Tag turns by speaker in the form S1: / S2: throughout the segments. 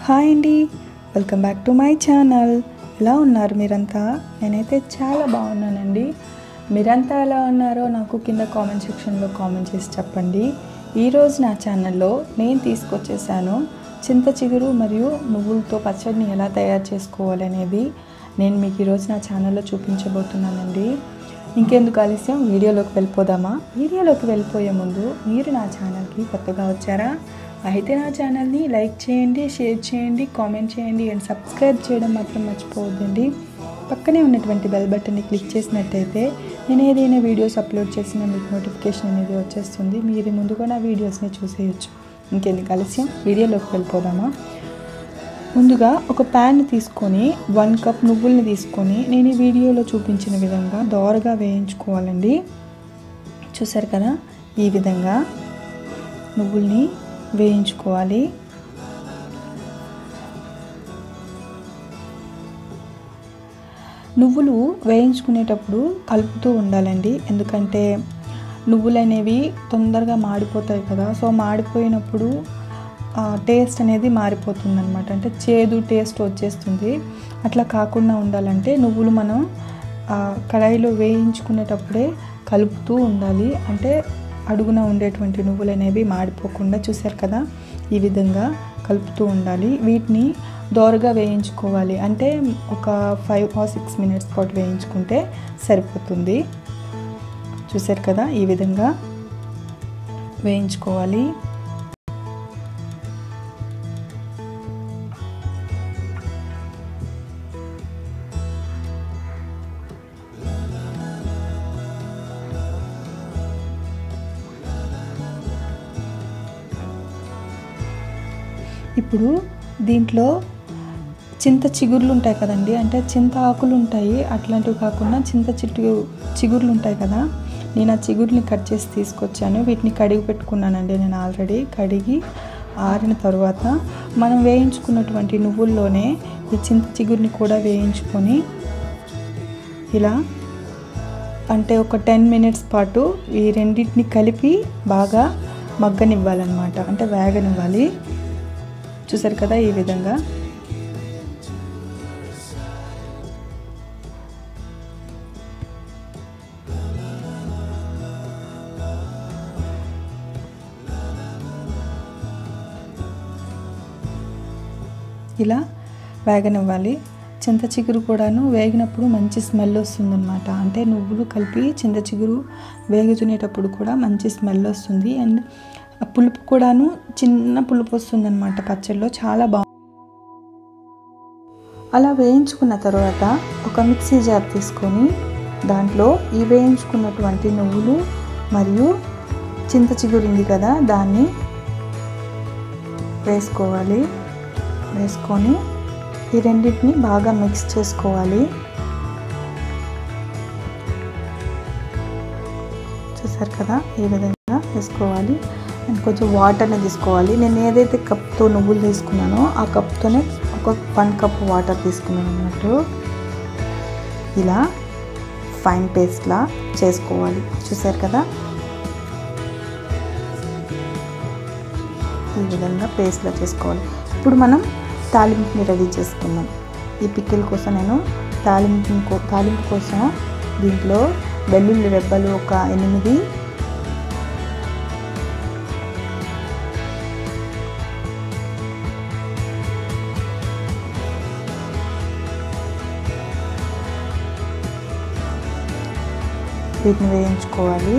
S1: hi అండి welcome back to my channel ఎలా ఉన్నారు మీరంతా నేనైతే చాలా బాగున్నానండి మీరంతా ఎలా ఉన్నారో నాకు కింద కామెంట్ సెక్షన్లో కామెంట్ చేసి చెప్పండి ఈరోజు నా ఛానల్లో నేను తీసుకొచ్చేసాను చింత చిగురు మరియు నువ్వులతో పచ్చడిని ఎలా తయారు చేసుకోవాలనేది నేను మీకు ఈరోజు నా ఛానల్లో చూపించబోతున్నానండి ఇంకెందుకు ఆలస్యం వీడియోలోకి వెళ్ళిపోదామా వీడియోలోకి వెళ్ళిపోయే ముందు మీరు నా ఛానల్కి కొత్తగా వచ్చారా అయితే నా ఛానల్ని లైక్ చేయండి షేర్ చేయండి కామెంట్ చేయండి అండ్ సబ్స్క్రైబ్ చేయడం మాత్రం మర్చిపోవద్దండి పక్కనే ఉన్నటువంటి బెల్ బటన్ని క్లిక్ చేసినట్టయితే నేను ఏదైనా వీడియోస్ అప్లోడ్ చేసినా మీకు నోటిఫికేషన్ అనేది వచ్చేస్తుంది మీరు ముందుగా నా వీడియోస్ని చూసేయచ్చు ఇంకెందుకు ఆలస్యం వీడియోలోకి వెళ్ళిపోదామా ముందుగా ఒక ప్యాన్ తీసుకొని వన్ కప్ నువ్వుల్ని తీసుకొని నేను ఈ వీడియోలో చూపించిన విధంగా దోరగా వేయించుకోవాలండి చూసారు కదా ఈ విధంగా నువ్వుల్ని వేయించుకోవాలి నువ్వులు వేయించుకునేటప్పుడు కలుపుతూ ఉండాలండి ఎందుకంటే నువ్వులు అనేవి తొందరగా మాడిపోతాయి కదా సో మాడిపోయినప్పుడు టేస్ట్ అనేది మారిపోతుంది అనమాట అంటే చేదు టేస్ట్ వచ్చేస్తుంది అట్లా కాకుండా ఉండాలంటే నువ్వులు మనం కడాయిలో వేయించుకునేటప్పుడే కలుపుతూ ఉండాలి అంటే అడుగున ఉండేటువంటి నువ్వులు అనేవి మాడిపోకుండా చూసారు కదా ఈ విధంగా కలుపుతూ ఉండాలి వీటిని దోరగా వేయించుకోవాలి అంటే ఒక ఫైవ్ ఆర్ సిక్స్ మినిట్స్ పాటు వేయించుకుంటే సరిపోతుంది చూసారు కదా ఈ విధంగా వేయించుకోవాలి ఇప్పుడు దీంట్లో చింత చిగుర్లు ఉంటాయి కదండి అంటే చింత ఆకులు ఉంటాయి అట్లాంటివి కాకుండా చింత చిట్టు చిగుర్లు ఉంటాయి కదా నేను ఆ చిగుర్ని కట్ చేసి తీసుకొచ్చాను వీటిని కడిగి పెట్టుకున్నానండి నేను ఆల్రెడీ కడిగి ఆరిన తర్వాత మనం వేయించుకున్నటువంటి నువ్వుల్లోనే ఈ చింత చిగురిని కూడా వేయించుకొని ఇలా అంటే ఒక టెన్ మినిట్స్ పాటు ఈ రెండింటిని కలిపి బాగా మగ్గనివ్వాలన్నమాట అంటే వేగనివ్వాలి చూసారు కదా ఈ విధంగా ఇలా వేగనివ్వాలి చింత చిగురు కూడాను వేగినప్పుడు మంచి స్మెల్ వస్తుందన్నమాట అంటే నువ్వులు కలిపి చింత చిగురు వేగుతునేటప్పుడు కూడా మంచి స్మెల్ వస్తుంది అండ్ పులుపు కూడాను చిన్న పులుపు వస్తుందన్నమాట పచ్చళ్ళలో చాలా బాగుంది అలా వేయించుకున్న తర్వాత ఒక మిక్సీ జార్ తీసుకొని దాంట్లో ఈ వేయించుకున్నటువంటి నువ్వులు మరియు చింత చిగురు ఉంది కదా దాన్ని వేసుకోవాలి వేసుకొని ఈ రెండింటిని బాగా మిక్స్ చేసుకోవాలి చూసారు కదా ఈ విధంగా వేసుకోవాలి అండ్ కొంచెం వాటర్ని తీసుకోవాలి నేను ఏదైతే కప్తో నువ్వులు తీసుకున్నానో ఆ కప్తోనే ఒక వన్ కప్ వాటర్ తీసుకున్నాను అన్నట్టు ఇలా ఫైన్ పేస్ట్లా చేసుకోవాలి చూసారు కదా ఈ విధంగా పేస్ట్లా చేసుకోవాలి ఇప్పుడు మనం తాలింపుని రెడీ చేసుకుందాం ఈ పిక్కిల్ కోసం నేను తాలింపు తాలింపు కోసం దీంట్లో వెల్లుల్లి రెబ్బలు ఒక ఎనిమిది వీటిని వేయించుకోవాలి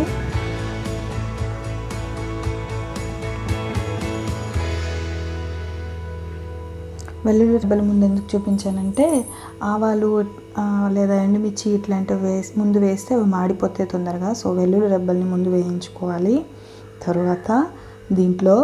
S1: వెల్లుల్లి రెబ్బల ముందు ఎందుకు చూపించానంటే ఆవాలు లేదా ఎండుమిర్చి ఇట్లాంటివి వేసి ముందు వేస్తే అవి మాడిపోతే తొందరగా సో వెల్లుల్లి రెబ్బల్ని ముందు వేయించుకోవాలి తర్వాత దీంట్లో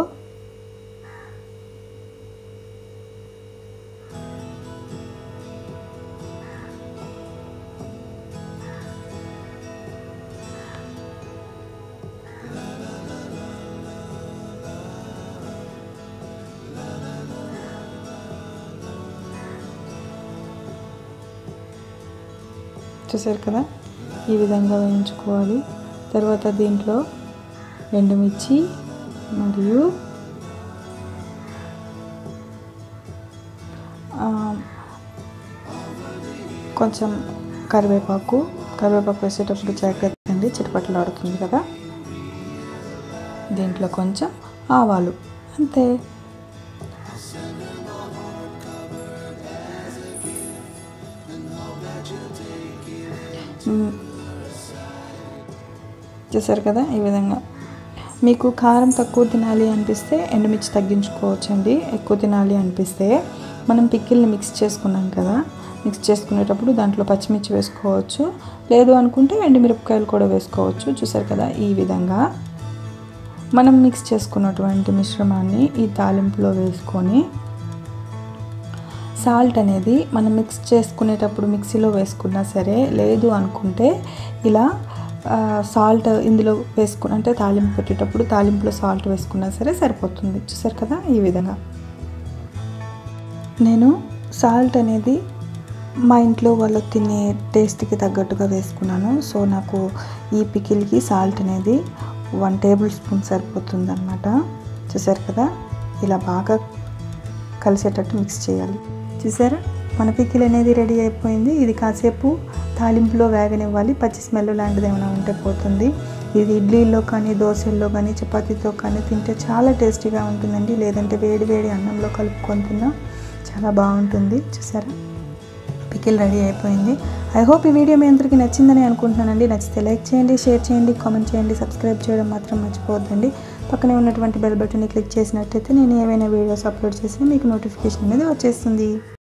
S1: చూసారు కదా ఈ విధంగా వేయించుకోవాలి తర్వాత దీంట్లో ఎండుమిర్చి మరియు ఆ, కొంచెం కరివేపాకు కరివేపాకు వేసేటప్పుడు జాగ్రత్త అండి చిటపట్లు ఆడుతుంది కదా దీంట్లో కొంచెం ఆవాలు అంతే మ్, చూసారు కదా ఈ విధంగా మీకు కారం తక్కువ తినాలి అనిపిస్తే ఎండుమిర్చి తగ్గించుకోవచ్చండి ఎక్కువ తినాలి అనిపిస్తే మనం పిక్కిల్ని మిక్స్ చేసుకున్నాం కదా మిక్స్ చేసుకునేటప్పుడు దాంట్లో పచ్చిమిర్చి వేసుకోవచ్చు లేదు అనుకుంటే ఎండుమిరపకాయలు కూడా వేసుకోవచ్చు చూసారు కదా ఈ విధంగా మనం మిక్స్ చేసుకున్నటువంటి మిశ్రమాన్ని ఈ తాలింపులో వేసుకొని సాల్ట్ అనేది మనం మిక్స్ చేసుకునేటప్పుడు మిక్సీలో వేసుకున్నా సరే లేదు అనుకుంటే ఇలా ఆ, సాల్ట్ ఇందులో వేసుకుని అంటే తాలింపు పెట్టేటప్పుడు తాలింపులో సాల్ట్ వేసుకున్నా సరే సరిపోతుంది చూసారు కదా ఈ విధంగా నేను సాల్ట్ అనేది మా ఇంట్లో వాళ్ళు తినే టేస్ట్కి తగ్గట్టుగా వేసుకున్నాను సో నాకు ఈ పికిల్కి సాల్ట్ అనేది వన్ టేబుల్ స్పూన్ సరిపోతుంది అనమాట చూసారు కదా ఇలా బాగా కలిసేటట్టు మిక్స్ చేయాలి చూసారా మన పికిల్ అనేది రెడీ అయిపోయింది ఇది కాసేపు తాలింపులో వేగనివ్వాలి పచ్చి స్మెల్ లాంటిది ఏమైనా ఉంటే పోతుంది ఇది ఇడ్లీలో కానీ దోశల్లో కానీ చపాతీతో కానీ తింటే చాలా టేస్టీగా ఉంటుందండి లేదంటే వేడి వేడి అన్నంలో కలుపుకొని తిన్నా చాలా బాగుంటుంది చూసారా పికిల్ రెడీ అయిపోయింది ఐ హోప్ ఈ వీడియో మీ అందరికీ నచ్చిందని అనుకుంటున్నానండి నచ్చితే లైక్ చేయండి షేర్ చేయండి కామెంట్ చేయండి సబ్స్క్రైబ్ చేయడం మాత్రం మర్చిపోవద్దండి పక్కనే ఉన్నటువంటి బెల్ బటన్ని క్లిక్ చేసినట్టయితే నేను ఏవైనా వీడియోస్ అప్లోడ్ చేసినా మీకు నోటిఫికేషన్ అనేది వచ్చేస్తుంది